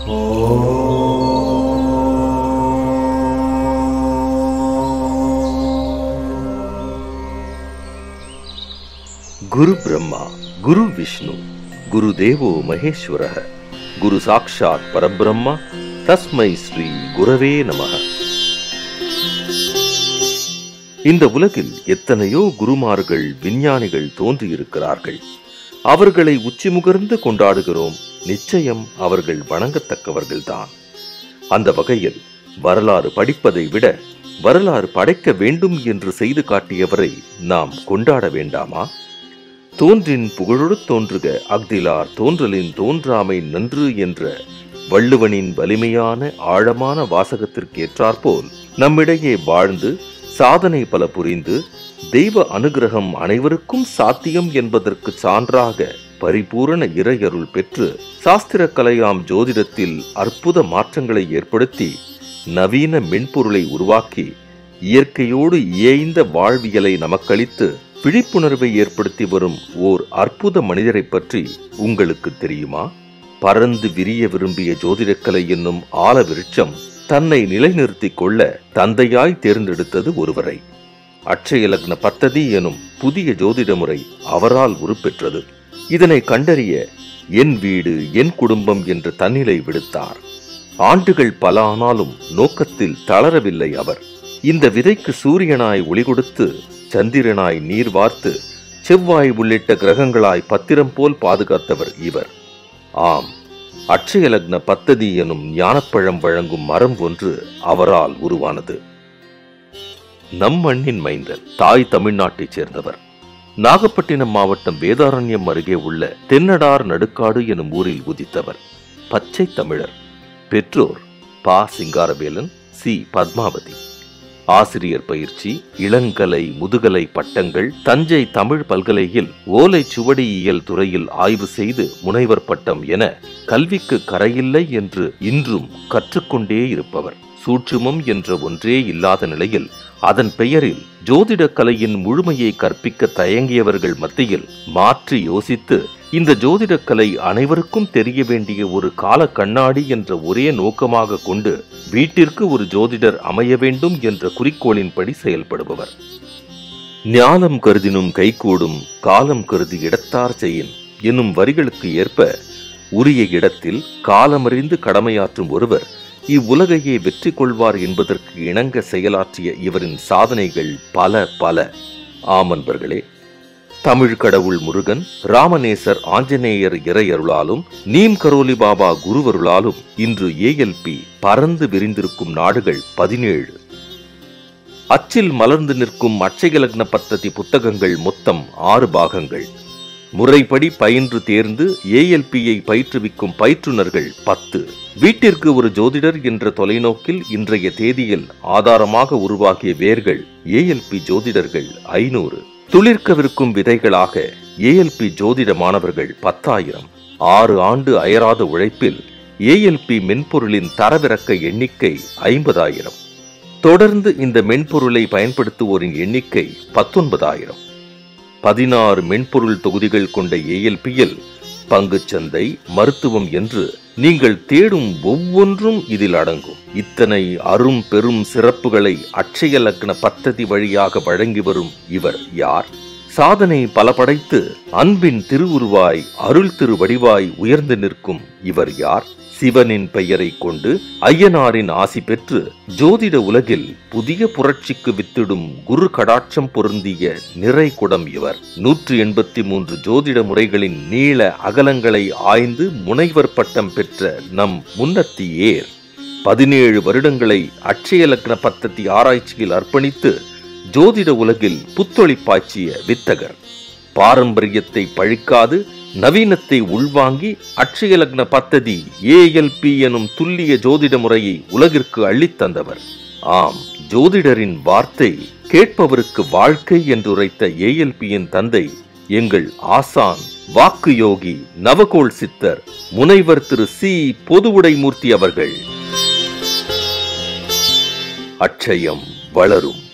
குரு பிரம்மா குரு விஷ்ணு குரு தேவோ மகேஸ்வர குரு சாக்ஷாத் பரபிரம்மா தஸ்மை ஸ்ரீ குரவே நமக இந்த உலகில் எத்தனையோ குருமார்கள் விஞ்ஞானிகள் தோன்றியிருக்கிறார்கள் அவர்களை உச்சிமுகர்ந்து கொண்டாடுகிறோம் நிச்சயம் அவர்கள் வணங்கத்தக்கவர்கள்தான் அந்த வகையில் வரலாறு படிப்பதை விட வரலாறு படைக்க வேண்டும் என்று செய்து காட்டியவரை நாம் கொண்டாட வேண்டாமா தோன்றின் புகழொடு தோன்றுக அக்திலார் தோன்றலின் தோன்றாமை நன்று என்ற வள்ளுவனின் வலிமையான ஆழமான வாசகத்திற்கு ஏற்றாற்போல் நம்மிடையே வாழ்ந்து சாதனை பல புரிந்து தெய்வ அனுகிரகம் அனைவருக்கும் சாத்தியம் என்பதற்கு சான்றாக பரிபூரண இறையருள் பெற்று சாஸ்திர கலையாம் ஜோதிடத்தில் அற்புத மாற்றங்களை ஏற்படுத்தி நவீன மென்பொருளை உருவாக்கி இயற்கையோடு இயைந்த வாழ்வியலை நமக்களித்து விழிப்புணர்வை ஏற்படுத்தி வரும் ஓர் அற்புத மனிதரை பற்றி உங்களுக்கு தெரியுமா பறந்து விரிய விரும்பிய ஜோதிடக்கலை என்னும் ஆல விருட்சம் தன்னை நிலைநிறுத்திக் கொள்ள தந்தையாய் தேர்ந்தெடுத்தது ஒருவரை அட்சய லக்ன பத்ததி எனும் புதிய ஜோதிட முறை அவரால் உருப்பெற்றது இதனை கண்டறிய என் வீடு என் குடும்பம் என்று தன்னிலை விடுத்தார் ஆண்டுகள் பல ஆனாலும் நோக்கத்தில் தளரவில்லை அவர் இந்த விதைக்கு சூரியனாய் ஒளி கொடுத்து சந்திரனாய் நீர் வார்த்து செவ்வாய் உள்ளிட்ட கிரகங்களாய் பத்திரம் போல் பாதுகாத்தவர் இவர் ஆம் அட்சய லக்ன பத்ததி எனும் ஞானப்பழம் வழங்கும் மரம் ஒன்று அவரால் உருவானது நம் மண்ணின் மைந்தன் தாய் தமிழ்நாட்டைச் சேர்ந்தவர் நாகப்பட்டினம் மாவட்டம் வேதாரண்யம் அருகே உள்ள தென்னடார் நடுக்காடு எனும் ஊரில் உதித்தவர் பச்சை தமிழர் பெற்றோர் பா சிங்காரவேலன் சி பத்மாவதி ஆசிரியர் பயிற்சி இளங்கலை முதுகலை பட்டங்கள் தஞ்சை தமிழ் பல்கலையில் ஓலை சுவடியியல் துறையில் ஆய்வு செய்து முனைவர் பட்டம் என கல்விக்கு கரையில்லை என்று இன்றும் கற்றுக்கொண்டே இருப்பவர் சூட்சுமம் என்ற ஒன்றே இல்லாத நிலையில் அதன் பெயரில் ஜோதிட கலையின் முழுமையை கற்பிக்க தயங்கியவர்கள் மத்தியில் மாற்றி யோசித்து இந்த ஜோதிடக் கலை அனைவருக்கும் தெரிய வேண்டிய ஒரு கால கண்ணாடி என்ற ஒரே நோக்கமாக கொண்டு வீட்டிற்கு ஒரு ஜோதிடர் அமைய வேண்டும் என்ற குறிக்கோளின்படி செயல்படுபவர் ஞானம் கருதினும் கைகூடும் காலம் கருதி இடத்தார் செய்யின் என்னும் வரிகளுக்கு ஏற்ப உரிய இடத்தில் காலமறிந்து கடமையாற்றும் ஒருவர் இவ்வுலகையே வெற்றி கொள்வார் என்பதற்கு இணங்க செயலாற்றிய இவரின் சாதனைகள் பல பல ஆமன்பர்களே தமிழ் கடவுள் முருகன் ராமநேசர் ஆஞ்சநேயர் இறையருளாலும் நீம் கரோலி பாபா குருவருளாலும் இன்று ஏஎல்பி பறந்து விரிந்திருக்கும் நாடுகள் பதினேழு அச்சில் மலர்ந்து நிற்கும் அட்சய லக்ன பத்ததி புத்தகங்கள் மொத்தம் ஆறு பாகங்கள் முறைப்படி பயின்று தேர்ந்து ஏஎல்பியை பயிற்றுவிக்கும் பயிற்றுனர்கள் பத்து வீட்டிற்கு ஒரு ஜோதிடர் என்ற தொலைநோக்கில் இன்றைய தேதியில் ஆதாரமாக உருவாகிய வேர்கள் ஏஎல்பி ஜோதிடர்கள் ஐநூறு துளிர்க்கவிருக்கும் விதைகளாக ஏஎல்பி ஜோதிட மாணவர்கள் பத்தாயிரம் ஆறு ஆண்டு அயராத உழைப்பில் ஏஎல்பி மென்பொருளின் தரவிறக்க எண்ணிக்கை ஐம்பதாயிரம் தொடர்ந்து இந்த மென்பொருளை பயன்படுத்துவோரின் எண்ணிக்கை பத்தொன்பதாயிரம் பதினாறு மென்பொருள் தொகுதிகள் கொண்ட ஏஎல்பியில் பங்குச்சந்தை மருத்துவம் என்று நீங்கள் தேடும் ஒவ்வொன்றும் இதில் அடங்கும் இத்தனை அரும் பெரும் சிறப்புகளை அட்சய லக்ன பத்ததி வழியாக வழங்கி வரும் இவர் யார் சாதனை பல படைத்து அன்பின் திருவுருவாய் அருள் திரு வடிவாய் உயர்ந்து நிற்கும் இவர் யார் சிவனின் பெயரை கொண்டு ஐயனாரின் ஆசி பெற்று ஜோதிட உலகில் புதிய புரட்சிக்கு வித்திடும் குரு கடாட்சம் பொருந்திய நிறை குடம் இவர் நூற்றி எண்பத்தி மூன்று ஜோதிட முறைகளின் நீள அகலங்களை ஆய்ந்து முனைவர் பட்டம் பெற்ற நம் முன்னத்தி ஏர் பதினேழு வருடங்களை அட்சய லக்ன பத்தத்தி ஆராய்ச்சியில் அர்ப்பணித்து ஜோதிட உலகில் புத்தொளி பாய்ச்சிய வித்தகர் பாரம்பரியத்தை பழிக்காது நவீனத்தை உள்வாங்கி அட்சய லக்ன பத்ததி ஏஎல்பி எனும் துல்லிய ஜோதிட முறையை உலகிற்கு அள்ளித்தந்தவர் ஆம் ஜோதிடரின் வார்த்தை கேட்பவருக்கு வாழ்க்கை என்றுரைத்த ஏஎல்பியின் தந்தை எங்கள் ஆசான் வாக்கு யோகி நவகோள் சித்தர் முனைவர் திரு சி பொதுவுடைமூர்த்தி அவர்கள் அட்சயம் வளரும்